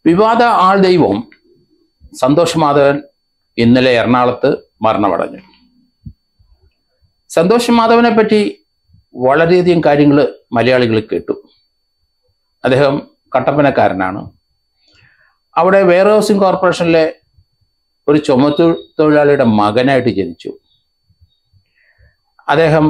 വിവാദ ആൾ ദൈവം സന്തോഷ് മാധവൻ ഇന്നലെ എറണാകുളത്ത് മരണമടഞ്ഞു സന്തോഷ് മാധവനെ പറ്റി വളരെയധികം കാര്യങ്ങൾ മലയാളികൾ കേട്ടു അദ്ദേഹം കട്ടപ്പനക്കാരനാണ് അവിടെ വെയർ ഹൗസിംഗ് കോർപ്പറേഷനിലെ ഒരു ചുമത്തു തൊഴിലാളിയുടെ മകനായിട്ട് ജനിച്ചു അദ്ദേഹം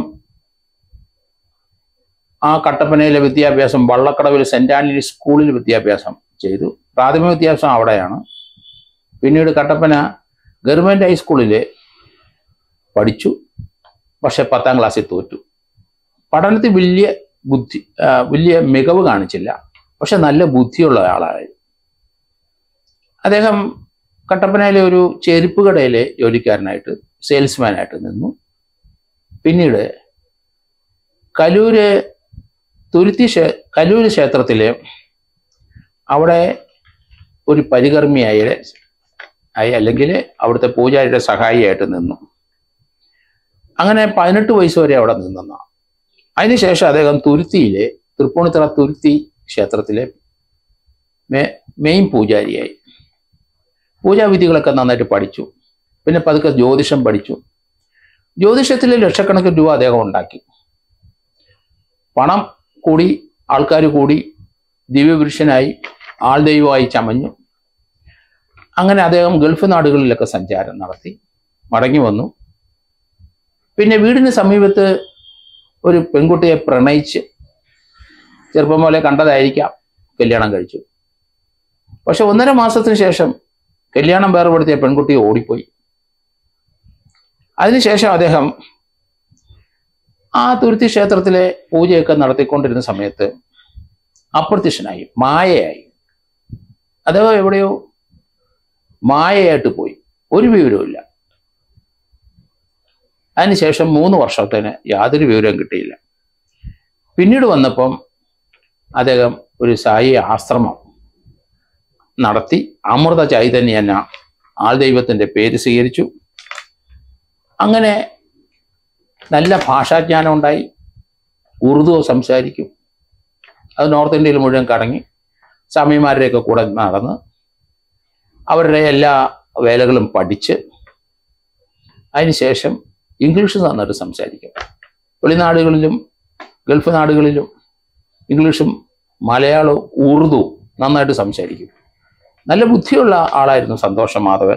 ആ കട്ടപ്പനയിലെ വിദ്യാഭ്യാസം വള്ളക്കടവിൽ സെന്റ് ആന്റണി സ്കൂളിൽ വിദ്യാഭ്യാസം ചെയ്തു പ്രാഥമിക വിദ്യാഭ്യാസം അവിടെയാണ് പിന്നീട് കട്ടപ്പന ഗവൺമെന്റ് ഹൈസ്കൂളിൽ പഠിച്ചു പക്ഷെ പത്താം ക്ലാസ്സിൽ തോറ്റു പഠനത്തിൽ വലിയ ബുദ്ധി ആ, വലിയ മികവ് കാണിച്ചില്ല പക്ഷെ നല്ല ബുദ്ധിയുള്ള ആളായിരുന്നു അദ്ദേഹം കട്ടപ്പനയിലെ ഒരു ചെരുപ്പ് കടയിലെ ജോലിക്കാരനായിട്ട് സെയിൽസ്മാനായിട്ട് നിന്നു പിന്നീട് കലൂര് തുരുത്തി ക്ഷേ കലൂര് ക്ഷേത്രത്തിലെ അവിടെ ഒരു പരികർമ്മിയായ ആയി അല്ലെങ്കിൽ അവിടുത്തെ പൂജാരിയുടെ സഹായിയായിട്ട് നിന്നു അങ്ങനെ പതിനെട്ട് വയസ്സ് വരെ അവിടെ നിന്നെന്ന അതിനുശേഷം അദ്ദേഹം തുരുത്തിയിലെ തൃപ്പൂണിത്തറ തുരുത്തി ക്ഷേത്രത്തിലെ മേ മെയിൻ പൂജാരിയായി പൂജാവിധികളൊക്കെ നന്നായിട്ട് പഠിച്ചു പിന്നെ പതുക്കെ ജ്യോതിഷം പഠിച്ചു ജ്യോതിഷത്തിൽ ലക്ഷക്കണക്കിന് രൂപ അദ്ദേഹം ഉണ്ടാക്കി പണം കൂടി ആൾക്കാർ കൂടി ദിവ്യപുരുഷനായി ആൾ ദൈവമായി ചമഞ്ഞു അങ്ങനെ അദ്ദേഹം ഗൾഫ് നാടുകളിലൊക്കെ സഞ്ചാരം നടത്തി മടങ്ങി വന്നു പിന്നെ വീടിന് സമീപത്ത് ഒരു പെൺകുട്ടിയെ പ്രണയിച്ച് ചെറുപ്പം പോലെ കണ്ടതായിരിക്കാം കല്യാണം കഴിച്ചു പക്ഷെ ഒന്നര മാസത്തിന് ശേഷം കല്യാണം വേർപെടുത്തിയ പെൺകുട്ടി ഓടിപ്പോയി അതിനുശേഷം അദ്ദേഹം ആ തുരുത്തി ക്ഷേത്രത്തിലെ പൂജയൊക്കെ നടത്തിക്കൊണ്ടിരുന്ന സമയത്ത് അപ്രത്യക്ഷനായി മായയായി അദ്ദേഹം എവിടെയോ മായയായിട്ട് പോയി ഒരു വിവരവുമില്ല അതിനുശേഷം മൂന്ന് വർഷത്തിന് യാതൊരു വിവരവും കിട്ടിയില്ല പിന്നീട് വന്നപ്പം അദ്ദേഹം ഒരു സായി ആശ്രമം നടത്തി അമൃത ചൈതന്യ എന്ന ആൾ ദൈവത്തിൻ്റെ പേര് സ്വീകരിച്ചു അങ്ങനെ നല്ല ഭാഷാജ്ഞാനം ഉണ്ടായി ഉറുദു സംസാരിക്കും അത് നോർത്ത് ഇന്ത്യയിൽ മുഴുവൻ കറങ്ങി സ്വാമിമാരുടെയൊക്കെ കൂടെ നടന്ന് അവരുടെ എല്ലാ വേലകളും പഠിച്ച് അതിനുശേഷം ഇംഗ്ലീഷ് നന്നായിട്ട് സംസാരിക്കും വെളിനാടുകളിലും ഗൾഫ് നാടുകളിലും ഇംഗ്ലീഷും മലയാളവും ഉറുദു നന്നായിട്ട് സംസാരിക്കും നല്ല ബുദ്ധിയുള്ള ആളായിരുന്നു സന്തോഷ മാധവൻ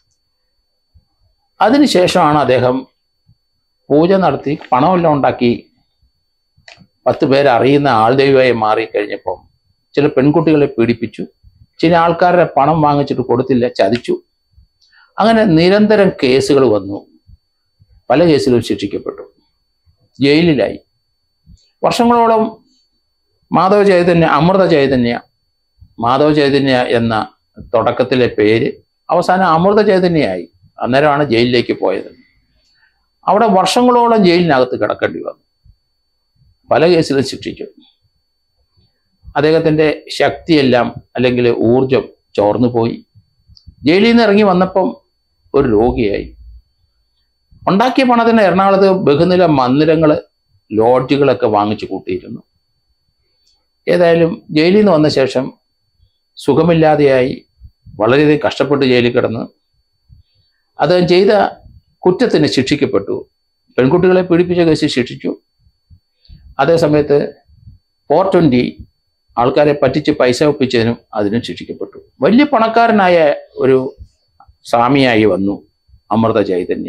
അതിനുശേഷമാണ് അദ്ദേഹം പൂജ നടത്തി പണമെല്ലാം ഉണ്ടാക്കി പത്ത് പേര് അറിയുന്ന ആൾ ദൈവമായി മാറിക്കഴിഞ്ഞപ്പം ചില പെൺകുട്ടികളെ പീഡിപ്പിച്ചു ചില ആൾക്കാരുടെ പണം വാങ്ങിച്ചിട്ട് കൊടുത്തില്ല ചതിച്ചു അങ്ങനെ നിരന്തരം കേസുകൾ വന്നു പല കേസിലും ശിക്ഷിക്കപ്പെട്ടു ജയിലിലായി വർഷങ്ങളോളം മാധവ ചൈതന്യ അമൃത ചൈതന്യ മാധവ ചൈതന്യ എന്ന തുടക്കത്തിലെ പേര് അവസാനം അമൃത ചൈതന്യയായി അന്നേരമാണ് ജയിലിലേക്ക് പോയത് അവിടെ വർഷങ്ങളോളം ജയിലിനകത്ത് കിടക്കേണ്ടി വന്നു പല കേസിലും ശിക്ഷിച്ചു അദ്ദേഹത്തിൻ്റെ ശക്തിയെല്ലാം അല്ലെങ്കിൽ ഊർജം ചോർന്നു പോയി ജയിലിൽ നിന്ന് ഇറങ്ങി വന്നപ്പം ഒരു രോഗിയായി ഉണ്ടാക്കിയ പണത്തിന് എറണാകുളത്ത് ബഹുനില മന്ദിരങ്ങൾ ലോഡ്ജുകളൊക്കെ വാങ്ങിച്ചു കൂട്ടിയിരുന്നു ഏതായാലും ജയിലിൽ നിന്ന് വന്ന ശേഷം സുഖമില്ലാതെയായി വളരെയധികം കഷ്ടപ്പെട്ട് ജയിലിൽ കിടന്ന് അദ്ദേഹം ചെയ്ത കുറ്റത്തിന് ശിക്ഷിക്കപ്പെട്ടു പെൺകുട്ടികളെ പീഡിപ്പിച്ച കേസിൽ ശിക്ഷിച്ചു അതേസമയത്ത് ഫോർ ട്വൻറ്റി ആൾക്കാരെ പറ്റിച്ച് പൈസ ഒപ്പിച്ചതിനും അതിനും ശിക്ഷിക്കപ്പെട്ടു വലിയ പണക്കാരനായ ഒരു സ്വാമിയായി വന്നു അമൃത ചൈതന്യ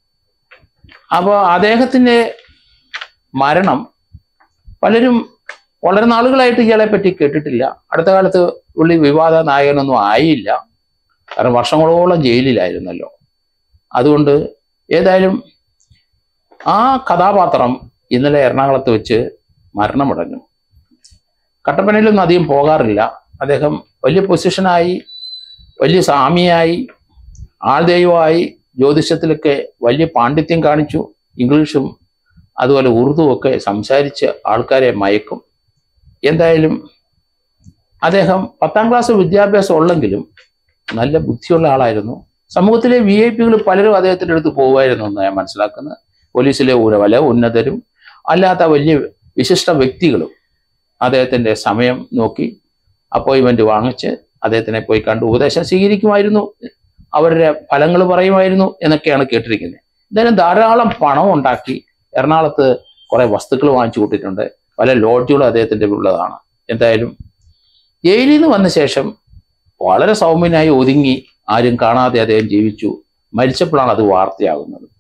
അപ്പോൾ അദ്ദേഹത്തിൻ്റെ മരണം പലരും വളരെ നാളുകളായിട്ട് ഇയാളെ പറ്റി കേട്ടിട്ടില്ല അടുത്ത കാലത്ത് പുള്ളി വിവാദ നായകനൊന്നും ആയില്ല കാരണം വർഷങ്ങളോളം ജയിലിലായിരുന്നല്ലോ അതുകൊണ്ട് ഏതായാലും ആ കഥാപാത്രം ഇന്നലെ എറണാകുളത്ത് വെച്ച് മരണമടഞ്ഞു കട്ടപ്പനയിലൊന്നും അധികം പോകാറില്ല അദ്ദേഹം വലിയ പൊസിഷനായി വലിയ സ്വാമിയായി ആൾദൈവമായി ജ്യോതിഷത്തിലൊക്കെ വലിയ പാണ്ഡിത്യം കാണിച്ചു ഇംഗ്ലീഷും അതുപോലെ ഉറുദു ഒക്കെ സംസാരിച്ച് ആൾക്കാരെ മയക്കും എന്തായാലും അദ്ദേഹം പത്താം ക്ലാസ് വിദ്യാഭ്യാസം ഉള്ളെങ്കിലും നല്ല ബുദ്ധിയുള്ള ആളായിരുന്നു സമൂഹത്തിലെ വി ഐ പികൾ പലരും അദ്ദേഹത്തിൻ്റെ അടുത്ത് പോകുമായിരുന്നു എന്ന് ഞാൻ മനസ്സിലാക്കുന്നത് പോലീസിലെ ഉര- പല ഉന്നതരും അല്ലാത്ത വലിയ വിശിഷ്ട വ്യക്തികളും അദ്ദേഹത്തിൻ്റെ സമയം നോക്കി അപ്പോയിൻമെൻറ്റ് വാങ്ങിച്ച് അദ്ദേഹത്തിനെ പോയി കണ്ട് ഉപദേശം സ്വീകരിക്കുമായിരുന്നു അവരുടെ ഫലങ്ങൾ പറയുമായിരുന്നു എന്നൊക്കെയാണ് കേട്ടിരിക്കുന്നത് എന്തായാലും ധാരാളം പണം ഉണ്ടാക്കി എറണാകുളത്ത് കുറെ വസ്തുക്കൾ വാങ്ങിച്ചു കൂട്ടിയിട്ടുണ്ട് പല ലോഡ്ജുകളും അദ്ദേഹത്തിന്റെ ഉള്ളതാണ് എന്തായാലും ജയിലിൽ നിന്ന് വന്ന ശേഷം വളരെ സൗമ്യനായി ഒതുങ്ങി ആരും കാണാതെ അദ്ദേഹം ജീവിച്ചു മരിച്ചപ്പോഴാണ് അത് വാർത്തയാകുന്നത്